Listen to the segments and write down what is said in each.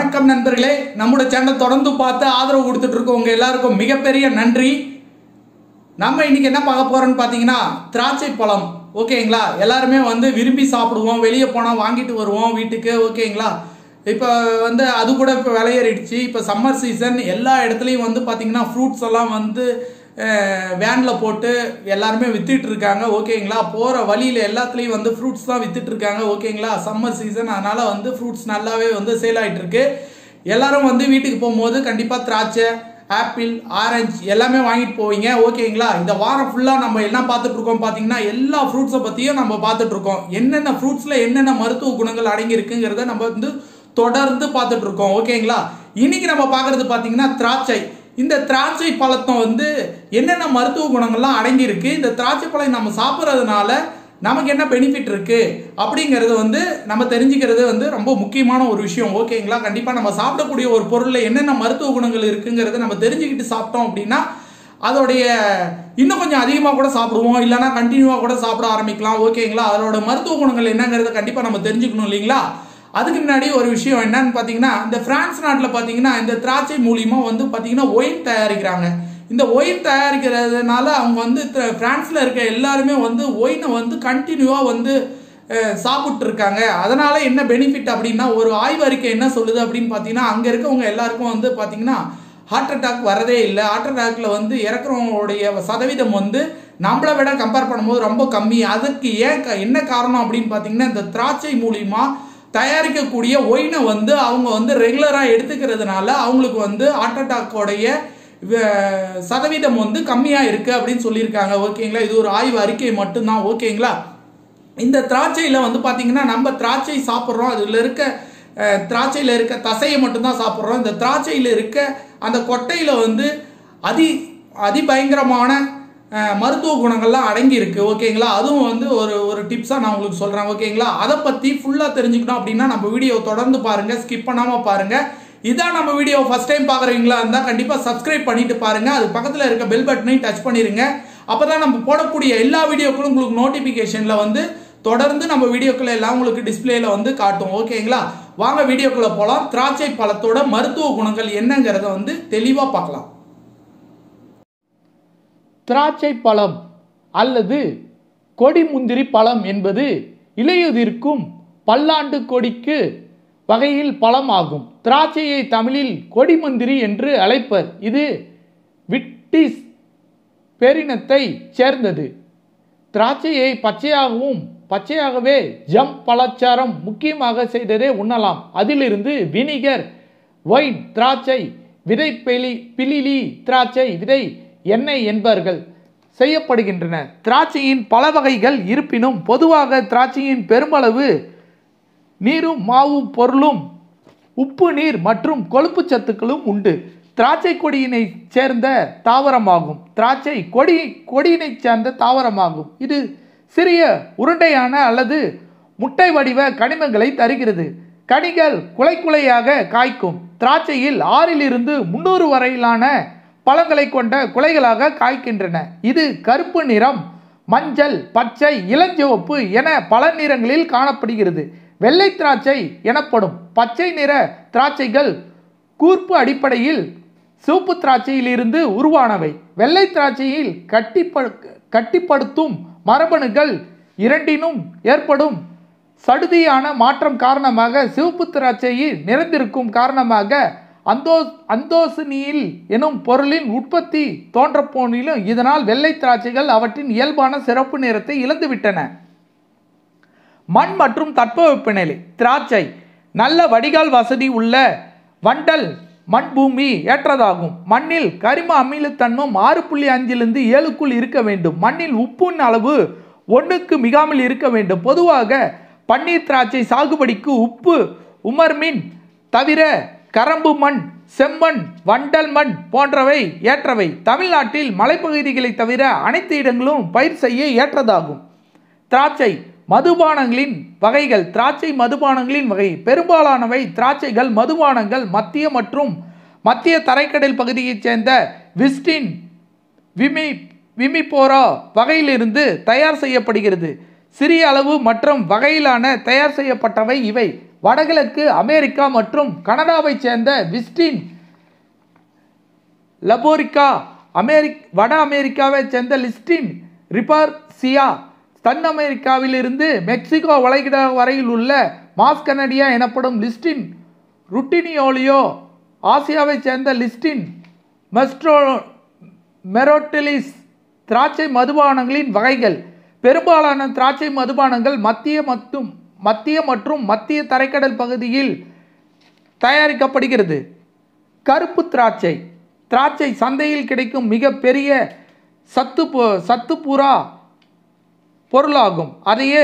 வணக்கம் நண்பர்களே நம்மளோட சேனல் தொடர்ந்து பார்த்து ஆதரவு கொடுத்துட்டு இருக்கவங்க எல்லாருக்கும் மிகப்பெரிய நன்றி நம்ம இன்னைக்கு என்ன பார்க்க போறோம்னு பார்த்தீங்கன்னா திராட்சை பழம் ஓகேங்களா எல்லாருமே வந்து விரும்பி சாப்பிடுவோம் வெளியே போனால் வாங்கிட்டு வருவோம் வீட்டுக்கு ஓகேங்களா இப்போ வந்து அது கூட இப்போ விலையேறிடுச்சு இப்போ சம்மர் சீசன் எல்லா இடத்துலையும் வந்து பார்த்தீங்கன்னா ஃப்ரூட்ஸ் எல்லாம் வந்து வேனில் போட்டு எல்லாருமே வித்துட்டு இருக்காங்க ஓகேங்களா போகிற வழியில் எல்லாத்துலேயும் வந்து ஃப்ரூட்ஸ் தான் வித்துட்டு இருக்காங்க ஓகேங்களா சம்மர் சீசன் அதனால வந்து ஃப்ரூட்ஸ் நல்லாவே வந்து சேல் ஆகிட்டு இருக்கு எல்லாரும் வந்து வீட்டுக்கு போகும்போது கண்டிப்பாக திராட்சை ஆப்பிள் ஆரஞ்சு எல்லாமே வாங்கிட்டு போவீங்க ஓகேங்களா இந்த வாரம் ஃபுல்லாக நம்ம என்ன பார்த்துட்டு இருக்கோம் பார்த்தீங்கன்னா எல்லா ஃப்ரூட்ஸை பற்றியும் நம்ம பார்த்துட்டு இருக்கோம் என்னென்ன ஃப்ரூட்ஸில் என்னென்ன மருத்துவ குணங்கள் அடங்கி இருக்குங்கிறத நம்ம வந்து தொடர்ந்து பார்த்துட்டு இருக்கோம் ஓகேங்களா இன்னைக்கு நம்ம பார்க்கறது பார்த்தீங்கன்னா திராட்சை இந்த திராட்சை பழத்தை வந்து என்னென்ன மருத்துவ குணங்கள்லாம் அடங்கி இருக்கு இந்த திராட்சை பழம் நம்ம சாப்பிட்றதுனால நமக்கு என்ன பெனிஃபிட் இருக்கு அப்படிங்கிறது வந்து நம்ம தெரிஞ்சுக்கிறது வந்து ரொம்ப முக்கியமான ஒரு விஷயம் ஓகேங்களா கண்டிப்பா நம்ம சாப்பிடக்கூடிய ஒரு பொருள்ல என்னென்ன மருத்துவ குணங்கள் இருக்குங்கிறத நம்ம தெரிஞ்சுக்கிட்டு சாப்பிட்டோம் அப்படின்னா அதோடைய இன்னும் கொஞ்சம் அதிகமாக கூட சாப்பிடுவோம் இல்லைன்னா கண்டினியூவாக கூட சாப்பிட ஆரம்பிக்கலாம் ஓகேங்களா அதோட மருத்துவ குணங்கள் என்னங்கிறத கண்டிப்பாக நம்ம தெரிஞ்சுக்கணும் இல்லைங்களா அதுக்கு முன்னாடி ஒரு விஷயம் என்னன்னு பார்த்தீங்கன்னா இந்த பிரான்ஸ் நாட்டில் பார்த்தீங்கன்னா இந்த திராட்சை மூலியமாக வந்து பார்த்தீங்கன்னா ஒயின் தயாரிக்கிறாங்க இந்த ஒயின் தயாரிக்கிறதுனால அவங்க வந்து த- பிரான்ஸ்ல இருக்க எல்லாருமே வந்து ஒயினை வந்து கண்டினியூவாக வந்து அஹ், சாப்பிட்டு இருக்காங்க அதனால என்ன பெனிஃபிட் அப்படின்னா ஒரு ஆய்வறிக்கை என்ன சொல்லுது அப்படின்னு பார்த்தீங்கன்னா அங்கே இருக்கவங்க எல்லாருக்கும் வந்து பார்த்தீங்கன்னா ஹார்ட் அட்டாக் வரதே இல்லை ஹார்ட் அட்டாக்ல வந்து இறக்குறவங்களுடைய சதவீதம் வந்து நம்மளை விட கம்பேர் பண்ணும்போது ரொம்ப கம்மி அதுக்கு ஏன் க- என்ன காரணம் அப்படின்னு பார்த்தீங்கன்னா இந்த திராட்சை மூலியமா தயாரிக்கக்கூடிய ஒயினை வந்து அவங்க வந்து ரெகுலராக எடுத்துக்கிறதுனால அவங்களுக்கு வந்து ஹார்ட் அட்டாக்கோடைய வ- சதவீதம் வந்து கம்மியாக இருக்கு அப்படின்னு சொல்லியிருக்காங்க ஓகேங்களா இது ஒரு ஆய்வு அறிக்கை மட்டும்தான் ஓகேங்களா இந்த திராட்சையில் வந்து பார்த்தீங்கன்னா நம்ம திராட்சை சாப்பிட்றோம் அதில் இருக்க அஹ், திராட்சையில் இருக்க தசையை மட்டும்தான் சாப்பிட்றோம் இந்த திராட்சையில் இருக்க அந்த கொட்டையில் வந்து அதி அதிபயங்கரமான அஹ், மருத்துவ குணங்கள்லாம் அடங்கி இருக்கு ஓகேங்களா அதுவும் வந்து ஒரு ஒரு டிப்ஸாக நான் உங்களுக்கு சொல்கிறேன் ஓகேங்களா அதை பற்றி ஃபுல்லாக தெரிஞ்சுக்கணும் அப்படின்னா நம்ம வீடியோ தொடர்ந்து பாருங்க ஸ்கிப் பண்ணாமல் பாருங்க இதான் நம்ம வீடியோ ஃபர்ஸ்ட் டைம் பார்க்குறீங்களா இருந்தால் கண்டிப்பாக சப்ஸ்கிரைப் பண்ணிட்டு பாருங்க அது பக்கத்தில் இருக்க பெல் பட்டனையும் டச் பண்ணிருங்க அப்பதான் நம்ம போடக்கூடிய எல்லா வீடியோக்களும் உங்களுக்கு நோட்டிஃபிகேஷன்ல வந்து தொடர்ந்து நம்ம வீடியோக்கள் எல்லாம் உங்களுக்கு டிஸ்பிளேல வந்து காட்டும் ஓகேங்களா வாங்க வீடியோக்குள்ள போலாம் திராட்சை பழத்தோட மருத்துவ குணங்கள் என்னங்கிறத வந்து தெளிவா பார்க்கலாம் திராட்சை பழம் அல்லது கொடி முந்திரி பழம் என்பது இலையுதிர்க்கும் பல்லாண்டு கொடிக்கு வகையில் பழம் ஆகும் திராட்சையை தமிழில் கொடிமுந்திரி என்று அழைப்பர் இது விட்டிஸ் பேரினத்தை சேர்ந்தது திராட்சையை பச்சையாகவும் பச்சையாகவே ஜம் பழச்சாரம் முக்கியமாக செய்ததே உண்ணலாம் அதிலிருந்து வினிகர் ஒயின் திராட்சை விதை பிலி பிலிலி திராட்சை விதை எண்ணெய் என்பார்கள் செய்யப்படுகின்றன திராட்சையின் பல வகைகள் இருப்பினும் பொதுவாக திராட்சையின் பெருமளவு நீரும் மாவும் பொருளும் உப்பு நீர் மற்றும் கொழுப்பு சத்துக்களும் உண்டு திராட்சை கொடியினை சேர்ந்த தாவரமாகும் திராட்சை கொடி கொடியினை சேர்ந்த தாவரமாகும் இது சிறிய உருண்டையான அல்லது முட்டை வடிவ கனிமங்களை தருகிறது கனிகள் குலை குலையாக காய்க்கும் திராட்சையில் ஆறிலிருந்து முன்னூறு வரையிலான பழங்களை கொண்ட குலைகளாக காய்க்கின்றன இது கருப்பு நிறம் மஞ்சள் பச்சை இளஞ்சிவப்பு என பல நிறங்களில் காணப்படுகிறது வெள்ளை திராட்சை எனப்படும் பச்சை நிற திராட்சைகள் கூர்ப்பு அடிப்படையில் சிவப்பு திராட்சையிலிருந்து உருவானவை வெள்ளை திராட்சையில் கட்டிப்படு கட்டிப்படுத்தும் மரபணுகள் இரண்டினும் ஏற்படும் சடுதியான மாற்றம் காரணமாக சிவப்பு திராட்சையில் நிறைந்திருக்கும் காரணமாக அந்தோ அந்தோசினியில் எனும் பொருளின் உற்பத்தி தோன்றப்போனிலும் இதனால் வெள்ளை திராட்சைகள் அவற்றின் இயல்பான சிறப்பு நிறத்தை இழந்துவிட்டன மண் மற்றும் தட்பவெப்பநிலை திராட்சை நல்ல வடிகால் வசதி உள்ள வண்டல் மண் பூமி ஏற்றதாகும் மண்ணில் கரிம அமிலத்தன்மம் ஆறு புள்ளி அஞ்சிலிருந்து ஏழுக்குள் இருக்க வேண்டும் மண்ணில் உப்பின் அளவு ஒன்றுக்கு மிகாமல் இருக்க வேண்டும் பொதுவாக பன்னீர் திராட்சை சாகுபடிக்கு உப்பு உமர்மின் தவிர கரம்பு மண் செம்மண் வண்டல் மண் போன்றவை ஏற்றவை தமிழ்நாட்டில் மலைப்பகுதிகளை தவிர அனைத்து இடங்களும் பயிர் செய்ய ஏற்றதாகும் திராட்சை மதுபானங்களின் வகைகள் திராட்சை மதுபானங்களின் வகை பெரும்பாலானவை திராட்சைகள் மதுபானங்கள் மத்திய மற்றும் மத்திய தரைக்கடல் பகுதியைச் சேர்ந்த விஸ்டின் விமி விமிபோரா வகையிலிருந்து தயார் செய்யப்படுகிறது சிறிய அளவு மற்றும் வகையிலான தயார் செய்யப்பட்டவை இவை வடகிழக்கு அமெரிக்கா மற்றும் கனடாவைச் சேர்ந்த விஸ்டின் லபோரிக்கா அமெரிக் வட அமெரிக்காவைச் சேர்ந்த லிஸ்டின் ரிபார்சியா தென் அமெரிக்காவிலிருந்து மெக்சிகோ வளைகுடா வரையில் உள்ள மாஸ்கனடியா எனப்படும் லிஸ்டின் ருட்டினியோலியோ ஆசியாவைச் சேர்ந்த லிஸ்டின் மெஸ்ட்ரோ மெரோட்டிலிஸ் திராட்சை மதுபானங்களின் வகைகள் பெரும்பாலான திராட்சை மதுபானங்கள் மத்திய மற்றும் மத்திய மற்றும் மத்திய தரைக்கடல் பகுதியில் தயாரிக்கப்படுகிறது கருப்பு திராட்சை திராட்சை சந்தையில் கிடைக்கும் மிக பெரிய சத்து பு- சத்து புறா பொருளாகும் அதையே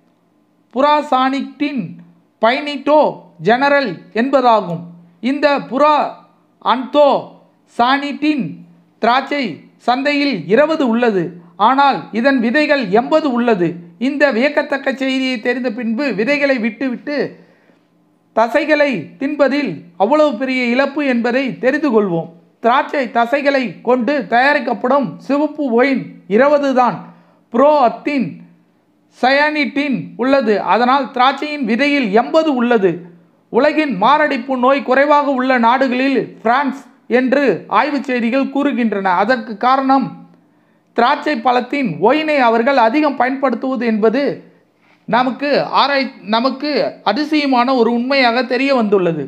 புராசானிக்டின் பைனிட்டோ ஜெனரல் என்பதாகும் இந்த புறா அன்தோ சானிட்டின் திராட்சை சந்தையில் இருபது உள்ளது ஆனால் இதன் விதைகள் எண்பது உள்ளது இந்த வியக்கத்தக்க செய்தியை தெரிந்த பின்பு விதைகளை விட்டுவிட்டு தசைகளை தின்பதில் அவ்வளவு பெரிய இழப்பு என்பதை தெரிந்து கொள்வோம் திராட்சை தசைகளை கொண்டு தயாரிக்கப்படும் சிவப்பு ஒயின் இருபது தான் ப்ரோ அத்தின் சயானிட்டின் உள்ளது அதனால் திராட்சையின் விதையில் எண்பது உள்ளது உலகின் மாரடைப்பு நோய் குறைவாக உள்ள நாடுகளில் பிரான்ஸ் என்று ஆய்வுச் செய்திகள் கூறுகின்றன அதற்கு காரணம் திராட்சை பழத்தின் ஒயினை அவர்கள் அதிகம் பயன்படுத்துவது என்பது நமக்கு ஆராய் நமக்கு அதிசயமான ஒரு உண்மையாக தெரிய வந்துள்ளது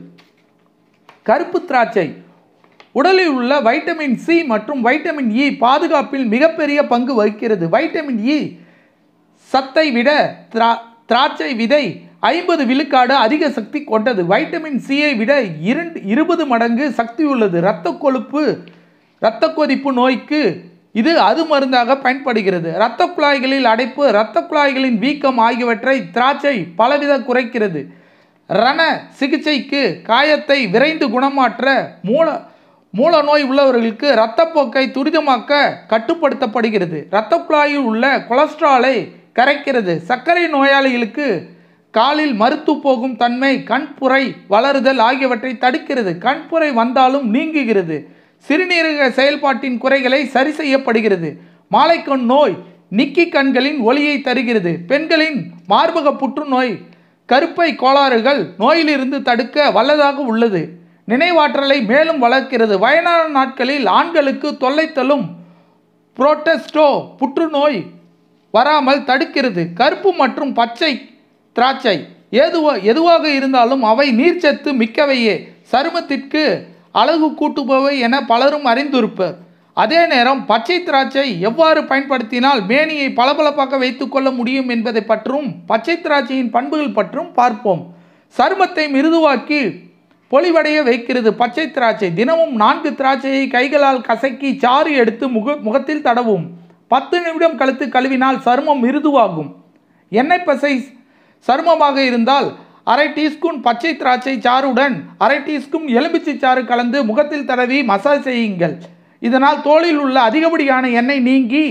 கருப்பு திராட்சை உடலில் உள்ள வைட்டமின் சி மற்றும் வைட்டமின் இ பாதுகாப்பில் மிகப்பெரிய பங்கு வகிக்கிறது வைட்டமின் இ சத்தை விட திரா திராட்சை விதை ஐம்பது விழுக்காடு அதிக சக்தி கொண்டது வைட்டமின் சியை விட இரண்டு இருபது மடங்கு சக்தி உள்ளது இரத்த கொழுப்பு இரத்த கொதிப்பு நோய்க்கு இது அது மருந்தாக பயன்படுகிறது இரத்த குழாய்களில் அடைப்பு இரத்த குழாய்களின் வீக்கம் ஆகியவற்றை திராட்சை பலவித குறைக்கிறது ரண சிகிச்சைக்கு காயத்தை விரைந்து குணமாற்ற மூல மூல நோய் உள்ளவர்களுக்கு இரத்தப்போக்கை துரிதமாக்க கட்டுப்படுத்தப்படுகிறது இரத்த குழாயில் உள்ள கொலஸ்ட்ராலை கரைக்கிறது சர்க்கரை நோயாளிகளுக்கு காலில் மருத்து போகும் தன்மை கண்புரை வளருதல் ஆகியவற்றை தடுக்கிறது கண்புரை வந்தாலும் நீங்குகிறது சிறுநீரக செயல்பாட்டின் குறைகளை சரி செய்யப்படுகிறது மாலைக்கண் நோய் நிக்கி கண்களின் ஒளியை தருகிறது பெண்களின் மார்பக புற்றுநோய் கருப்பை கோளாறுகள் நோயிலிருந்து தடுக்க வல்லதாக உள்ளது நினைவாற்றலை மேலும் வளர்க்கிறது வயதான நாட்களில் ஆண்களுக்கு தொல்லை தள்ளும் புரோட்டஸ்டோ புற்றுநோய் வராமல் தடுக்கிறது கருப்பு மற்றும் பச்சை திராட்சை எதுவா எதுவாக இருந்தாலும் அவை நீர்ச்சத்து மிக்கவையே சருமத்திற்கு அழகு கூட்டுபவை என பலரும் அறிந்திருப்பர் அதே நேரம் பச்சை திராட்சை எவ்வாறு பயன்படுத்தினால் மேனியை பளபளப்பாக வைத்துக்கொள்ள முடியும் என்பதை பற்றும் பச்சை திராட்சையின் பண்புகள் பற்றும் பார்ப்போம் சருமத்தை மிருதுவாக்கி பொலிவடைய வைக்கிறது பச்சை திராட்சை தினமும் நான்கு திராட்சையை கைகளால் கசக்கி சாறு எடுத்து முக முகத்தில் தடவும் பத்து நிமிடம் கழித்து கழுவினால் சருமம் மிருதுவாகும் எண்ணெய் பசை சருமமாக இருந்தால் அரை டீஸ்பூன் பச்சை திராட்சை சாறுடன் அரை டீஸ்பூன் எலுமிச்சை சாறு கலந்து முகத்தில் தடவி மசாஜ் செய்யுங்கள் இதனால் தோலில் உள்ள அதிகப்படியான எண்ணெய் நீங்கி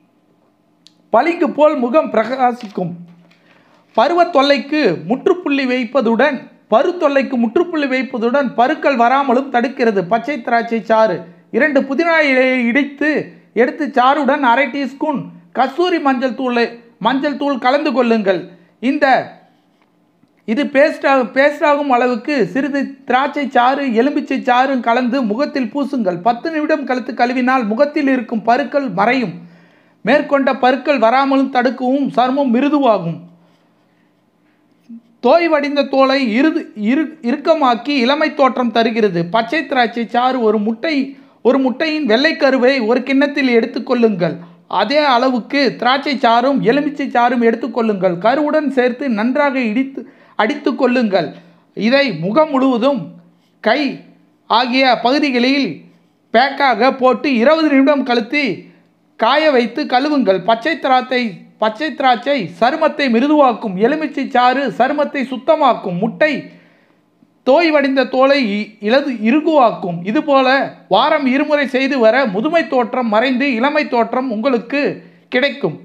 பளிங்கு போல் முகம் பிரகாசிக்கும் பருவ தொல்லைக்கு முற்றுப்புள்ளி வைப்பதுடன் பரு தொல்லைக்கு முற்றுப்புள்ளி வைப்பதுடன் பருக்கள் வராமலும் தடுக்கிறது பச்சை திராட்சை சாறு இரண்டு புதினா இலையை இடித்து எடுத்து சாறுடன் அரை டீஸ்பூன் கஸ்தூரி மஞ்சள் தூளை மஞ்சள் தூள் கலந்து கொள்ளுங்கள் இந்த இது பேஸ்டாக பேஸ்டாகும் அளவுக்கு சிறிது திராட்சை சாறு எலும்பிச்சை சாறும் கலந்து முகத்தில் பூசுங்கள் பத்து நிமிடம் கழித்து கழுவினால் முகத்தில் இருக்கும் பருக்கள் மறையும் மேற்கொண்ட பருக்கள் வராமலும் தடுக்கவும் சர்மம் மிருதுவாகும் தோய் வடிந்த தோலை இருது இரு இறுக்கமாக்கி இளமை தோற்றம் தருகிறது பச்சை திராட்சை சாறு ஒரு முட்டை ஒரு முட்டையின் வெள்ளைக்கருவை ஒரு கிண்ணத்தில் எடுத்துக்கொள்ளுங்கள் அதே அளவுக்கு திராட்சை சாறும் எலுமிச்சை சாறும் எடுத்துக்கொள்ளுங்கள் கருவுடன் சேர்த்து நன்றாக இடித்து அடித்து கொள்ளுங்கள் இதை முகம் முழுவதும் கை ஆகிய பகுதிகளில் பேக்காக போட்டு இருபது நிமிடம் கழித்து காய வைத்து கழுவுங்கள் பச்சை திராட்சை பச்சை திராட்சை சருமத்தை மிருதுவாக்கும் எலுமிச்சை சாறு சருமத்தை சுத்தமாக்கும் முட்டை தோய் வடிந்த தோலை இ- இலது இறுகுவாக்கும் இதுபோல வாரம் இருமுறை செய்து வர முதுமை தோற்றம் மறைந்து இளமை தோற்றம் உங்களுக்கு கிடைக்கும்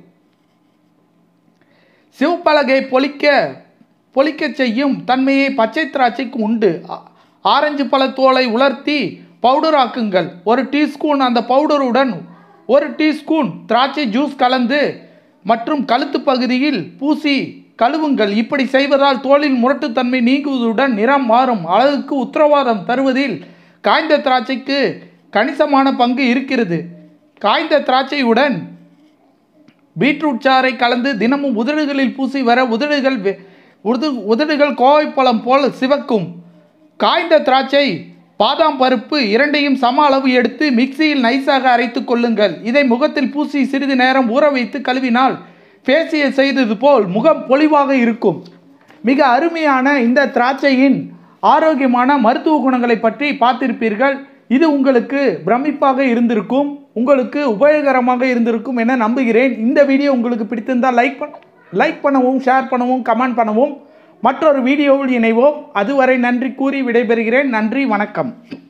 சிவப்பலகை பொலிக்க பொலிக்கச் செய்யும் தன்மையை பச்சை திராட்சைக்கு உண்டு ஆ- ஆரஞ்சு பழ தோலை உலர்த்தி பவுடர் ஆக்குங்கள் ஒரு டீஸ்பூன் அந்த பவுடருடன் ஒரு டீஸ்பூன் திராட்சை ஜூஸ் கலந்து மற்றும் கழுத்து பகுதியில் பூசி கழுவுங்கள் இப்படி செய்வதால் தோலில் முரட்டுத்தன்மை நீங்குவதுடன் நிறம் மாறும் அழகுக்கு உத்தரவாதம் தருவதில் காய்ந்த திராட்சைக்கு கணிசமான பங்கு இருக்கிறது காய்ந்த திராட்சையுடன் பீட்ரூட் சாறை கலந்து தினமும் உதடுகளில் பூசி வர உதடுகள் வெ- உது உதடுகள் கோவைப்பழம் போல் சிவக்கும் காய்ந்த திராட்சை பாதாம் பருப்பு இரண்டையும் சம அளவு எடுத்து மிக்சியில் நைஸாக அரைத்து கொள்ளுங்கள் இதை முகத்தில் பூசி சிறிது நேரம் ஊற வைத்து கழுவினால் ஃபேஷியல் செய்தது போல் முகம் பொலிவாக இருக்கும் மிக அருமையான இந்த திராட்சையின் ஆரோக்கியமான மருத்துவ குணங்களை பற்றி பார்த்திருப்பீர்கள் இது உங்களுக்கு பிரமிப்பாக இருந்திருக்கும் உங்களுக்கு உபயோகரமாக இருந்திருக்கும் என நம்புகிறேன் இந்த வீடியோ உங்களுக்கு பிடித்திருந்தால் லைக் பண்ண லைக் பண்ணவும் ஷேர் பண்ணவும் கமெண்ட் பண்ணவும் மற்றொரு வீடியோவில் இணைவோம் அதுவரை நன்றி கூறி விடைபெறுகிறேன் நன்றி வணக்கம்